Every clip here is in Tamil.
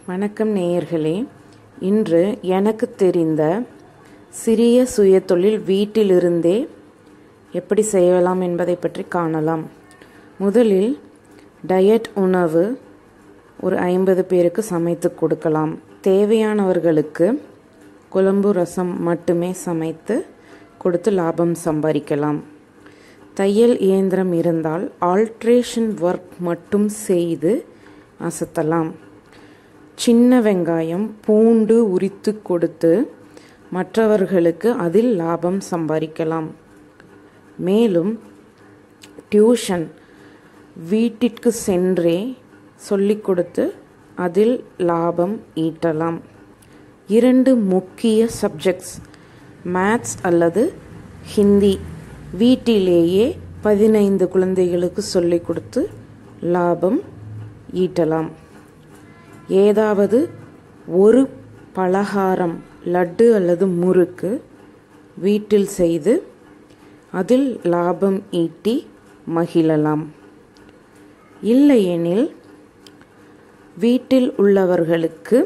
வணக்கம் நேயர்களே இன்று எனக்கு தெரிந்த சிறிய சுயதொழில் வீட்டிலிருந்தே எப்படி செய்யலாம் என்பதை பற்றி காணலாம் முதலில் டயட் உணவு ஒரு ஐம்பது பேருக்கு சமைத்து கொடுக்கலாம் தேவையானவர்களுக்கு குழம்பு ரசம் மட்டுமே சமைத்து கொடுத்து லாபம் சம்பாதிக்கலாம் தையல் இயந்திரம் இருந்தால் ஆல்ட்ரேஷன் ஒர்க் மட்டும் செய்து அசத்தலாம் சின்ன வெங்காயம் பூண்டு உரித்து கொடுத்து மற்றவர்களுக்கு அதில் லாபம் சம்பாதிக்கலாம் மேலும் டியூஷன் வீட்டிற்கு சென்றே சொல்லிக் கொடுத்து அதில் லாபம் ஈட்டலாம் இரண்டு முக்கிய சப்ஜெக்ட்ஸ் மேத்ஸ் அல்லது ஹிந்தி வீட்டிலேயே பதினைந்து குழந்தைகளுக்கு சொல்லிக் கொடுத்து லாபம் ஈட்டலாம் ஏதாவது ஒரு பலகாரம் லட்டு அல்லது முறுக்கு வீட்டில் செய்து அதில் லாபம் ஈட்டி மகிழலாம் இல்லையெனில் வீட்டில் உள்ளவர்களுக்கு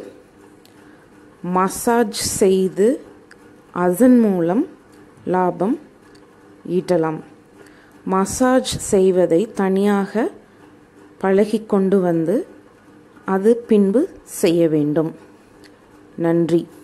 மசாஜ் செய்து அதன் மூலம் லாபம் ஈட்டலாம் மசாஜ் செய்வதை தனியாக பழகிக்கொண்டு வந்து அது பின்பு செய்ய வேண்டும் நன்றி